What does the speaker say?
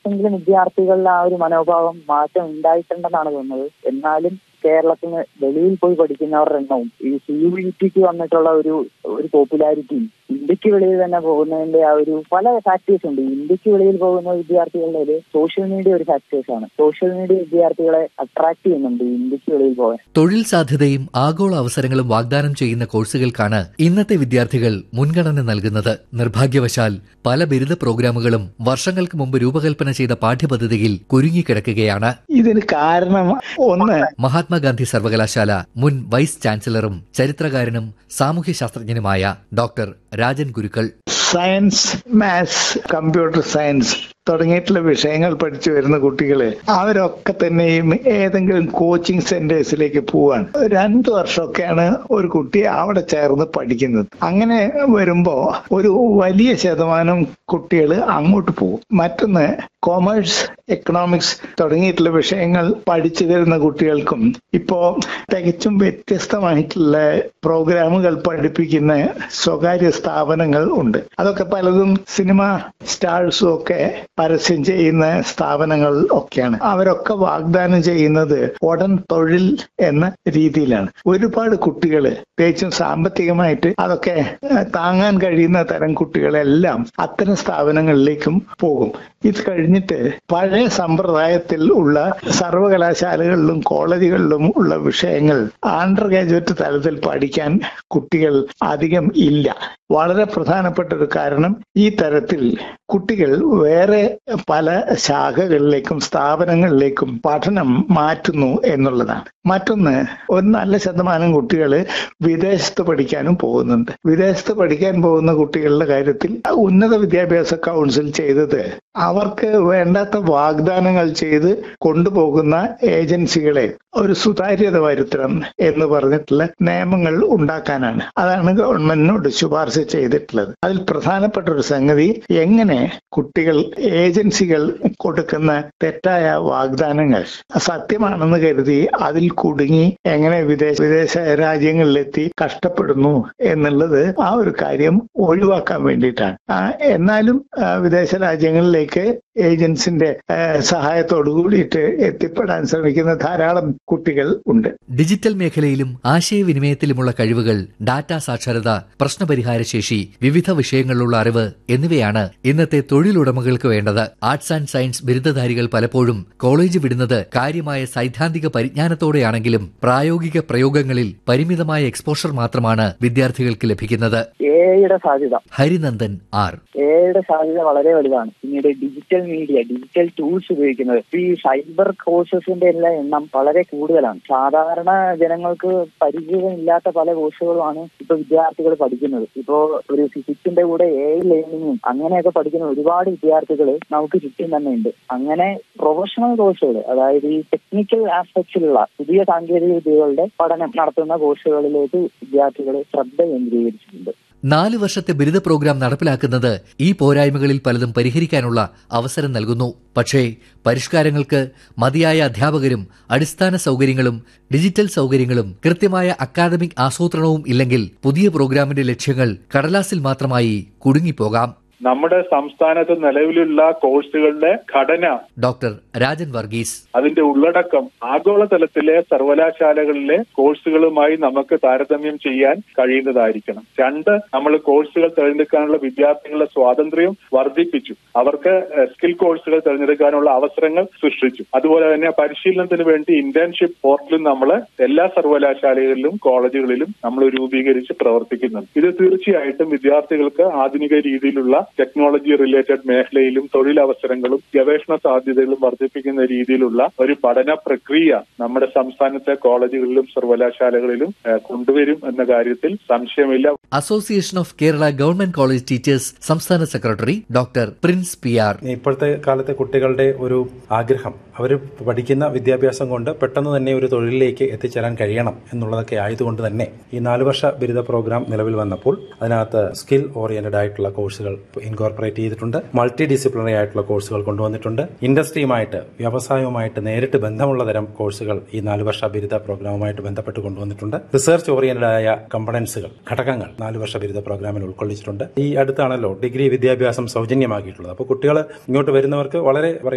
കുറച്ചെങ്കിലും വിദ്യാർത്ഥികളിൽ ആ ഒരു മനോഭാവം മാറ്റം ഉണ്ടായിട്ടുണ്ടെന്നാണ് തോന്നുന്നത് എന്നാലും കേരളത്തിന് വെളിയിൽ പോയി പഠിക്കുന്നവരുടെ എണ്ണവും ഈ സി യു ഇ ടിക്ക് വന്നിട്ടുള്ള ഒരു ഒരു പോപ്പുലാരിറ്റിയും ഇന്ത്യക്ക് വെളിയിൽ തന്നെ പോകുന്നതിന്റെ ആ ഒരു പല ഫാക്ടേഴ്സ് ഉണ്ട് ഇന്ത്യക്ക് വെളിയിൽ പോകുന്ന വിദ്യാർത്ഥികളുടെ സോഷ്യൽ മീഡിയ ഒരു ഫാക്ടേഴ്സ് ആണ് സോഷ്യൽ മീഡിയ വിദ്യാർത്ഥികളെ അട്രാക്ട് ചെയ്യുന്നുണ്ട് ഇന്ത്യക്ക് വെളിയിൽ പോകാൻ തൊഴിൽ സാധ്യതയും ആഗോള അവസരങ്ങളും വാഗ്ദാനം ചെയ്യുന്ന കോഴ്സുകൾക്കാണ് ഇന്നത്തെ വിദ്യാർത്ഥികൾ മുൻഗണന നൽകുന്നത് നിർഭാഗ്യവശാൽ പല ബിരുദ പ്രോഗ്രാമുകളും വർഷങ്ങൾക്ക് മുമ്പ് രൂപകൽപ്പന ചെയ്ത പാഠ്യപദ്ധതിയിൽ കുരുങ്ങിക്കിടക്കുകയാണ് ഇതിന് കാരണം ഒന്ന് മഹാത്മാഗാന്ധി സർവകലാശാല മുൻ വൈസ് ചാൻസലറും ചരിത്രകാരനും സാമൂഹ്യശാസ്ത്രജ്ഞനുമായ doctor Rajan Gurukkal science maths computer science തുടങ്ങിയിട്ടുള്ള വിഷയങ്ങൾ പഠിച്ചു വരുന്ന കുട്ടികള് അവരൊക്കെ തന്നെയും ഏതെങ്കിലും കോച്ചിങ് സെന്റേഴ്സിലേക്ക് പോവാണ് രണ്ടു വർഷമൊക്കെയാണ് ഒരു കുട്ടി അവിടെ ചേർന്ന് പഠിക്കുന്നത് അങ്ങനെ വരുമ്പോ ഒരു വലിയ ശതമാനം കുട്ടികൾ അങ്ങോട്ട് പോകും മറ്റൊന്ന് കോമേഴ്സ് എക്കണോമിക്സ് തുടങ്ങിയിട്ടുള്ള വിഷയങ്ങൾ പഠിച്ചു വരുന്ന കുട്ടികൾക്കും ഇപ്പോ തികച്ചും വ്യത്യസ്തമായിട്ടുള്ള പ്രോഗ്രാമുകൾ പഠിപ്പിക്കുന്ന സ്വകാര്യ സ്ഥാപനങ്ങൾ ഉണ്ട് അതൊക്കെ പലതും സിനിമ സ്റ്റാർസും ഒക്കെ പരസ്യം ചെയ്യുന്ന സ്ഥാപനങ്ങൾ ഒക്കെയാണ് അവരൊക്കെ വാഗ്ദാനം ചെയ്യുന്നത് ഉടൻ തൊഴിൽ എന്ന രീതിയിലാണ് ഒരുപാട് കുട്ടികൾ പ്രത്യേകിച്ചും സാമ്പത്തികമായിട്ട് അതൊക്കെ ഏഹ്, താങ്ങാൻ കഴിയുന്ന തരം കുട്ടികളെല്ലാം അത്തരം സ്ഥാപനങ്ങളിലേക്കും പോകും ഇത് കഴിഞ്ഞിട്ട് പഴയ സമ്പ്രദായത്തിൽ ഉള്ള സർവകലാശാലകളിലും കോളേജുകളിലും ഉള്ള വിഷയങ്ങൾ അണ്ടർ ഗ്രാജുവേറ്റ് തലത്തിൽ പഠിക്കാൻ കുട്ടികൾ അധികം ഇല്ല വളരെ പ്രധാനപ്പെട്ട ഒരു കാരണം ഈ തരത്തിൽ കുട്ടികൾ വേറെ പല ശാഖകളിലേക്കും സ്ഥാപനങ്ങളിലേക്കും പഠനം മാറ്റുന്നു എന്നുള്ളതാണ് മറ്റൊന്ന് ഒരു നല്ല ശതമാനം കുട്ടികൾ വിദേശത്ത് പഠിക്കാനും പോകുന്നുണ്ട് വിദേശത്ത് പഠിക്കാൻ പോകുന്ന കുട്ടികളുടെ കാര്യത്തിൽ ഉന്നത വിദ്യാഭ്യാസ കൗൺസിൽ ചെയ്തത് അവർക്ക് വേണ്ടാത്ത വാഗ്ദാനങ്ങൾ ചെയ്ത് കൊണ്ടുപോകുന്ന ഏജൻസികളെ ഒരു സുതാര്യത വരുത്തണം എന്ന് പറഞ്ഞിട്ടുള്ള നിയമങ്ങൾ ഉണ്ടാക്കാനാണ് അതാണ് ഗവൺമെന്റിനോട് ശുപാർശ ചെയ്തിട്ടുള്ളത് അതിൽ പ്രധാനപ്പെട്ട ഒരു സംഗതി എങ്ങനെ കുട്ടികൾ ഏജൻസികൾ കൊടുക്കുന്ന തെറ്റായ വാഗ്ദാനങ്ങൾ സത്യമാണെന്ന് കരുതി അതിൽ കുടുങ്ങി എങ്ങനെ വിദേശ വിദേശ രാജ്യങ്ങളിലെത്തി കഷ്ടപ്പെടുന്നു എന്നുള്ളത് ആ ഒരു കാര്യം ഒഴിവാക്കാൻ വേണ്ടിയിട്ടാണ് ആ, എന്നാലും ആ, വിദേശ രാജ്യങ്ങളിലേക്ക് ഏജൻസിന്റെ ആ, സഹായത്തോടു കൂടിയിട്ട് എത്തിപ്പെടാൻ ശ്രമിക്കുന്ന ധാരാളം കുട്ടികൾ ഉണ്ട് ഡിജിറ്റൽ മേഖലയിലും ആശയവിനിമയത്തിലുമുള്ള കഴിവുകൾ ഡാറ്റ സാക്ഷരത പ്രശ്നപരിഹാര ശേഷി വിവിധ വിഷയങ്ങളിലുള്ള അറിവ് എന്നിവയാണ് ഇന്നത്തെ തൊഴിലുടമകൾക്ക് വേണ്ടത് ആർട്സ് ആൻഡ് സയൻസ് ബിരുദധാരികൾ പലപ്പോഴും കോളേജ് വിടുന്നത് കാര്യമായ സൈദ്ധാന്തിക പരിജ്ഞാനത്തോടെയാണെങ്കിലും പ്രായോഗിക പ്രയോഗങ്ങളിൽ പരിമിതമായ എക്സ്പോഷർ മാത്രമാണ് വിദ്യാർത്ഥികൾക്ക് ലഭിക്കുന്നത് എയുടെ സാധ്യത ഹരിനന്ദൻ ആർ എയുടെ സാധ്യത വളരെ വലുതാണ് പിന്നീട് ഡിജിറ്റൽ മീഡിയ ഡിജിറ്റൽ ടൂൾസ് ഉപയോഗിക്കുന്നത് ഇപ്പൊ ഈ സൈബർ കോഴ്സസിന്റെ എല്ലാം എണ്ണം വളരെ കൂടുതലാണ് സാധാരണ ജനങ്ങൾക്ക് പരിചയമില്ലാത്ത പല കോഴ്സുകളുമാണ് ഇപ്പൊ വിദ്യാർത്ഥികൾ പഠിക്കുന്നത് ഇപ്പോ ഒരു ഫിസിക്സിന്റെ കൂടെ എ ലേണിംഗും അങ്ങനെയൊക്കെ പഠിക്കുന്ന ഒരുപാട് വിദ്യാർത്ഥികൾ നമുക്ക് ചുറ്റും തന്നെ ഉണ്ട് അങ്ങനെ പ്രൊഫഷണൽ കോഴ്സുകൾ അതായത് ഈ ടെക്നിക്കൽ ആസ്പെക്ട്സിലുള്ള പുതിയ സാങ്കേതിക വിദ്യകളുടെ പഠനം നടത്തുന്ന കോഴ്സുകളിലേക്ക് വിദ്യാർത്ഥികൾ ശ്രദ്ധ കേന്ദ്രീകരിച്ചിട്ടുണ്ട് നാല് വർഷത്തെ ബിരുദ പ്രോഗ്രാം നടപ്പിലാക്കുന്നത് ഈ പോരായ്മകളിൽ പലതും പരിഹരിക്കാനുള്ള അവസരം നൽകുന്നു പക്ഷേ പരിഷ്കാരങ്ങൾക്ക് മതിയായ അധ്യാപകരും അടിസ്ഥാന സൗകര്യങ്ങളും ഡിജിറ്റൽ സൗകര്യങ്ങളും കൃത്യമായ അക്കാദമിക് ആസൂത്രണവും ഇല്ലെങ്കിൽ പുതിയ പ്രോഗ്രാമിന്റെ ലക്ഷ്യങ്ങൾ കടലാസിൽ മാത്രമായി കുടുങ്ങിപ്പോകാം നമ്മുടെ സംസ്ഥാനത്ത് നിലവിലുള്ള കോഴ്സുകളുടെ ഘടന ഡോക്ടർ രാജൻ വർഗീസ് അതിന്റെ ഉള്ളടക്കം ആഗോളതലത്തിലെ സർവകലാശാലകളിലെ കോഴ്സുകളുമായി നമുക്ക് താരതമ്യം ചെയ്യാൻ കഴിയുന്നതായിരിക്കണം രണ്ട് നമ്മൾ കോഴ്സുകൾ തിരഞ്ഞെടുക്കാനുള്ള വിദ്യാർത്ഥികളുടെ സ്വാതന്ത്ര്യം വർദ്ധിപ്പിച്ചു അവർക്ക് സ്കിൽ കോഴ്സുകൾ തിരഞ്ഞെടുക്കാനുള്ള അവസരങ്ങൾ സൃഷ്ടിച്ചു അതുപോലെ തന്നെ പരിശീലനത്തിന് വേണ്ടി ഇന്റേൺഷിപ്പ് പോർട്ടലും നമ്മൾ എല്ലാ സർവകലാശാലകളിലും കോളേജുകളിലും നമ്മൾ രൂപീകരിച്ച് പ്രവർത്തിക്കുന്നുണ്ട് ഇത് തീർച്ചയായിട്ടും വിദ്യാർത്ഥികൾക്ക് ആധുനിക രീതിയിലുള്ള ടെക്നോളജി റിലേറ്റഡ് മേഖലയിലും തൊഴിലവസരങ്ങളും ഗവേഷണ സാധ്യതകളും വർദ്ധിപ്പിക്കുന്ന രീതിയിലുള്ള ഒരു പഠന പ്രക്രിയ നമ്മുടെ സംസ്ഥാനത്തെ കോളേജുകളിലും സർവകലാശാലകളിലും ഏഹ്, കൊണ്ടുവരും എന്ന കാര്യത്തിൽ സംശയമില്ല association of Kerala government college teachers സംസ്ഥാന secretary doctor Prince P R ഇപ്പോഴത്തെ കാലത്തെ കുട്ടികളുടെ ഒരു ആഗ്രഹം അവർ പഠിക്കുന്ന വിദ്യാഭ്യാസം കൊണ്ട് പെട്ടെന്ന് തന്നെ ഒരു തൊഴിലിലേക്ക് എത്തിച്ചേരാൻ കഴിയണം എന്നുള്ളതൊക്കെ ആയതുകൊണ്ട് തന്നെ ഈ നാല് വർഷ ബിരുദ പ്രോഗ്രാം നിലവിൽ വന്നപ്പോൾ അതിനകത്ത് സ്കിൽ ഓറിയന്റഡ് ആയിട്ടുള്ള കോഴ്സുകൾ ഇൻകോർപ്പറേറ്റ് ചെയ്തിട്ടുണ്ട് മൾട്ടി ഡിസിപ്ലിനറി ആയിട്ടുള്ള കോഴ്സുകൾ കൊണ്ടുവന്നിട്ടുണ്ട് ഇൻഡസ്ട്രിയുമായിട്ട് വ്യവസായവുമായിട്ട് നേരിട്ട് ബന്ധമുള്ള തരം കോഴ്സുകൾ ഈ നാല് വർഷ ബിരുദ പ്രോഗ്രാമുമായിട്ട് ബന്ധപ്പെട്ട് കൊണ്ടുവന്നിട്ടുണ്ട് റിസർച്ച് ഓറിയന്റഡ് ആയ കമ്പണൻസുകൾ ഘടകങ്ങൾ നാല് വർഷ ബിരുദ പ്രോഗ്രാമിൽ ഉൾക്കൊള്ളിച്ചിട്ടുണ്ട് ഈ അടുത്താണല്ലോ ഡിഗ്രി വിദ്യാഭ്യാസം സൗജന്യമാക്കിയിട്ടുള്ളത് അപ്പോൾ കുട്ടികൾ ഇങ്ങോട്ട് വരുന്നവർക്ക് വളരെ